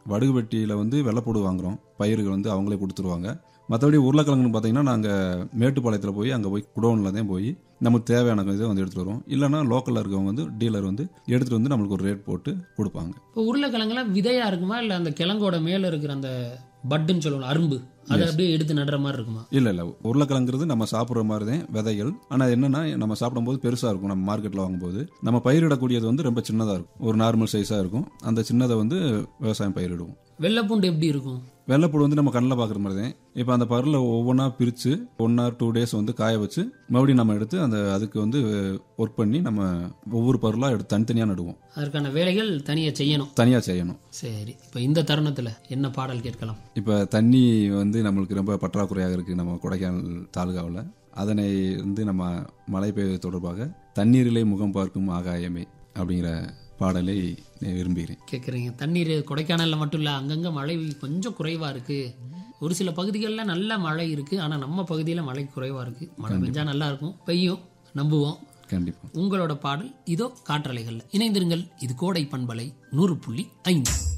வடுகு வெட்டியில் வந்து வெள்ளைப்பூடு வாங்குறோம் பயிர்கள் வந்து அவங்களே கொடுத்துருவாங்க மற்றபடி உருளைக்கிழங்குன்னு பார்த்தீங்கன்னா நாங்கள் மேட்டுப்பாளையத்தில் போய் அங்கே போய் குடோனில் தான் போய் நமக்கு தேவையான இதை வந்து எடுத்துகிட்டு வருவோம் இல்லைன்னா லோக்கலில் இருக்கவங்க வந்து டீலர் வந்து எடுத்துகிட்டு வந்து நம்மளுக்கு ஒரு ரேட் போட்டு கொடுப்பாங்க இப்போ உருளைக்கிழங்குல விதையா இருக்குமா இல்லை அந்த கிழங்கோட மேல இருக்கிற அந்த பட்டுன்னு சொல்லுவோம் அரும்பு அதை அப்படியே எடுத்து நடுற மாதிரி இருக்குமா இல்லை இல்லை உருளைக்கிழங்குறது நம்ம சாப்பிட்ற மாதிரி தான் விதைகள் ஆனால் என்னன்னா நம்ம சாப்பிடும்போது பெருசாக இருக்கும் நம்ம மார்க்கெட்டில் வாங்கும்போது நம்ம பயிரிடக்கூடியது வந்து ரொம்ப சின்னதாக இருக்கும் ஒரு நார்மல் சைஸாக இருக்கும் அந்த சின்னதை வந்து விவசாயம் பயிரிடுவோம் வெள்ளைப்பூண்டு எப்படி இருக்கும் வெள்ளைப்பூடு வந்து நம்ம கண்ணில் பார்க்குற மாதிரி தான் இப்போ அந்த பருளை ஒவ்வொன்றா பிரித்து ஒன் ஆர் டூ டேஸ் வந்து காய வச்சு மறுபடியும் நம்ம எடுத்து அந்த அதுக்கு வந்து ஒர்க் பண்ணி நம்ம ஒவ்வொரு பருளாக எடுத்து தனித்தனியாக நடுவோம் அதற்கான வேலைகள் தனியா செய்யணும் தனியாக செய்யணும் சரி இப்போ இந்த தருணத்துல என்ன பாடல் கேட்கலாம் இப்போ தண்ணி வந்து நம்மளுக்கு ரொம்ப பற்றாக்குறையாக இருக்குது நம்ம கொடைக்கானல் தாலுகாவில் அதனை வந்து நம்ம மழை பெய்வது தொடர்பாக தண்ணீரிலே முகம் பார்க்கும் ஆகாயமே அப்படிங்கிற பாடலை விரும்புகிறேன் கேட்குறீங்க தண்ணீர் கொடைக்கானல்ல மட்டும் இல்லை அங்கங்கே மழை கொஞ்சம் குறைவா இருக்கு ஒரு சில பகுதிகளில் நல்ல மழை இருக்கு ஆனால் நம்ம பகுதியில் மழை குறைவா இருக்கு மழை பெஞ்சா நல்லா இருக்கும் பெய்யும் நம்புவோம் கண்டிப்பாக உங்களோட பாடல் இதோ காற்றலைகள்ல இணைந்திருங்கள் இது கோடை பண்பலை நூறு புள்ளி ஐந்து